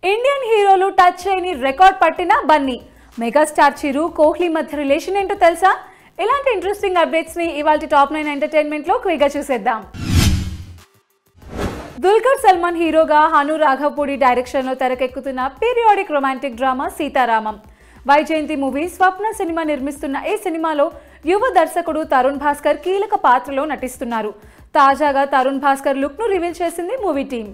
Indian హీరోలు touch చేయని record పట్టిన బన్నీ మెగాస్టార్ చిరు కోహ్లీ మధ్య రిలేషన్ ఏంటో తెలుసా ఇలాంటి ఇంట్రెస్టింగ్ అప్డేట్స్ ని ఇవాళ టాప్ నైన్ ఎంటర్టైన్మెంట్ లో క్విక్గా చూసేద్దాం దుల్కర్ సల్మాన్ హీరోగా హను రాఘవపూడి డైరెక్షన్లో తెరకెక్కుతున్న periodic romantic drama Sita Ramam Vyjayanthi movie Swapna cinema నిర్మిస్తున్న ఈ సినిమాలో యువ దర్శకుడు తరుణ్ భాస్కర్ కీలక పాత్రలో నటిస్తున్నారు తాజాగా తరుణ్ భాస్కర్ లుక్ ను రివీల్ చేసింది మూవీ టీం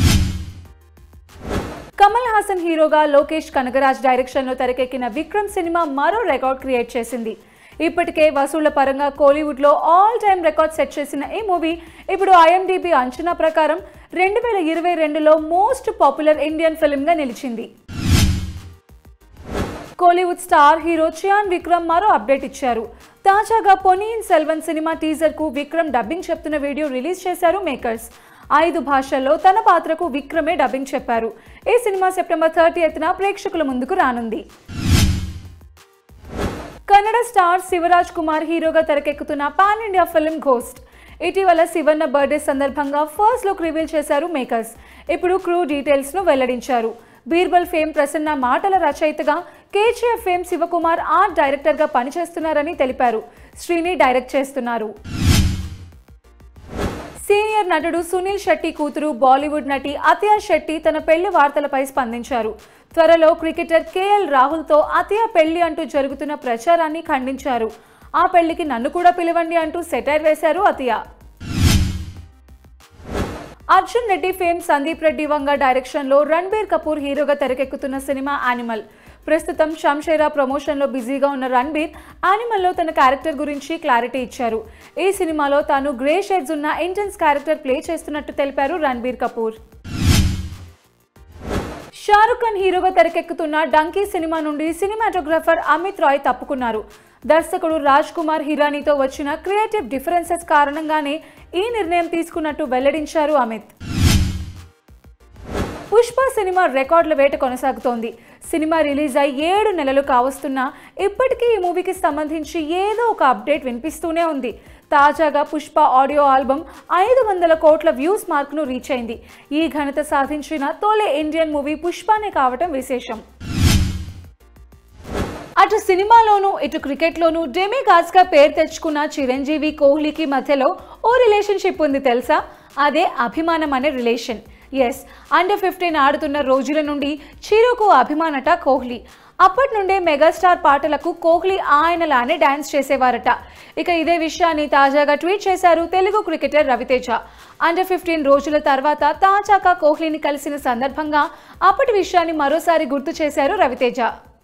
కమల్ హాసన్ హీరోగా లోకేష్ కనగరాజ్ డైరెక్షన్లో తెరకెక్కిన విక్రమ్ సినిమా మరో రికార్డ్ క్రియేట్ చేసింది ఇప్పటికే వసూళ్ల పరంగా కోలీవుడ్లో ఆల్ టైమ్ రికార్డ్ సెట్ చేసిన ఈ మూవీ ఇప్పుడు ఐఎండిబి అంచనా ప్రకారం రెండు వేల ఇరవై రెండులో మోస్ట్ పాపులర్ ఇండియన్ ఫిల్మ్గా నిలిచింది Kollywood star hero Chiyaan Vikram మరో అప్డేట్ ఇచ్చారు తాజాగా పొనియిన్ సెల్వన్ సినిమా టీజర్ కు విక్రమ్ డబ్బింగ్ చెప్తున్న వీడియో రిలీజ్ చేశారు మేకర్స్ ఐదు భాషల్లో తన పాత్రకు విక్రమే డబ్బింగ్ చెప్పారు ఈ సినిమా సెప్టెంబర్ థర్టీ ఎత్తున ప్రేక్షకుల ముందుకు రానుంది కన్నడ స్టార్ శివరాజ్ కుమార్ హీరోగా తెరకెక్కుతున్న పాన్ ఇండియా ఫిల్మ్ ఘోస్ట్ ఇటీవల శివన్న బర్త్డే సందర్భంగా ఫస్ట్ లుక్ రివీల్ చేశారు మేకర్స్ ఇప్పుడు క్రూ డీటెయిల్స్ ను వెల్లడించారు బీర్బల్ ఫేమ్ ప్రసన్న మాటల రచయితగా KGF fame Shivakumar art director గా పనిచేస్తున్నారని తెలిపారు శ్రీని డైరెక్ట్ చేస్తున్నారు సీనియర్ నటుడు సునీల్ శెట్టి కూతురు బాలీవుడ్ నటి అతియా శెట్టి తన పెళ్లి వార్తలపై స్పందించారు త్వరలో క్రికెటర్ కేఎల్ రాహుల్తో అతియా పెళ్లి అంటూ జరుగుతున్న ప్రచారాన్ని ఖండించారు ఆ పెళ్లికి నన్ను కూడా పిలవండి అంటూ సెటైర్ వేశారు అతియా అర్జున్ రెడ్డి ఫేమ్ సందీప్ రెడ్డి వంగ డైరెక్షన్లో రణ్బీర్ కపూర్ హీరోగా తెరకెక్కుతున్న సినిమా యానిమల్ ప్రస్తుతం షంషేరా ప్రమోషన్లో బిజీగా ఉన్న రణ్బీర్ యానిమల్లో తన క్యారెక్టర్ గురించి క్లారిటీ ఇచ్చారు ఈ సినిమాలో తాను గ్రే షేడ్స్ ఉన్న ఇంటెన్స్ క్యారెక్టర్ ప్లే చేస్తున్నట్టు తెలిపారు రణ్బీర్ కపూర్ షారుఖ్ ఖాన్ హీరోగా తెరకెక్కుతున్న డంకీ సినిమా నుండి సినిమాటోగ్రాఫర్ అమిత్ రాయ్ తప్పుకున్నారు దర్శకుడు రాజ్ కుమార్ హిరానీతో వచ్చిన క్రియేటివ్ డిఫరెన్సెస్ కారణంగానే ఈ నిర్ణయం తీసుకున్నట్టు వెల్లడించారు అమిత్ పుష్ప సినిమా రికార్డుల వేట కొనసాగుతోంది సినిమా రిలీజ్ అయి ఏడు నెలలు కావస్తున్నా ఇప్పటికీ ఈ మూవీకి సంబంధించి ఏదో ఒక అప్డేట్ వినిపిస్తూనే ఉంది తాజాగా పుష్ప ఆడియో ఆల్బమ్ ఐదు వందల కోట్ల వ్యూస్ మార్క్ను రీచ్ అయింది ఈ ఘనత సాధించిన తొలి ఇండియన్ మూవీ పుష్పనే కావటం విశేషం అటు సినిమాలోనూ ఇటు క్రికెట్లోనూ డెమీ గా పేరు తెచ్చుకున్న చిరంజీవి కోహ్లీకి మధ్యలో ఓ రిలేషన్షిప్ ఉంది తెలుసా అదే అభిమానం అనే రిలేషన్ ఎస్ అండర్ ఫిఫ్టీన్ ఆడుతున్న రోజుల నుండి చిరుకు అభిమానట కోహ్లీ అప్పటి నుండే మెగాస్టార్ పాటలకు కోహ్లీ ఆయనలానే డాన్స్ చేసేవారట ఇక ఇదే విషయాన్ని తాజాగా ట్వీట్ చేశారు Telugu cricketer Ravi Teja under fifteen రోజుల తర్వాత తాజాగా కోహ్లీని కలిసిన సందర్భంగా అప్పటి విషయాన్ని మరోసారి గుర్తు చేశారు రవితేజ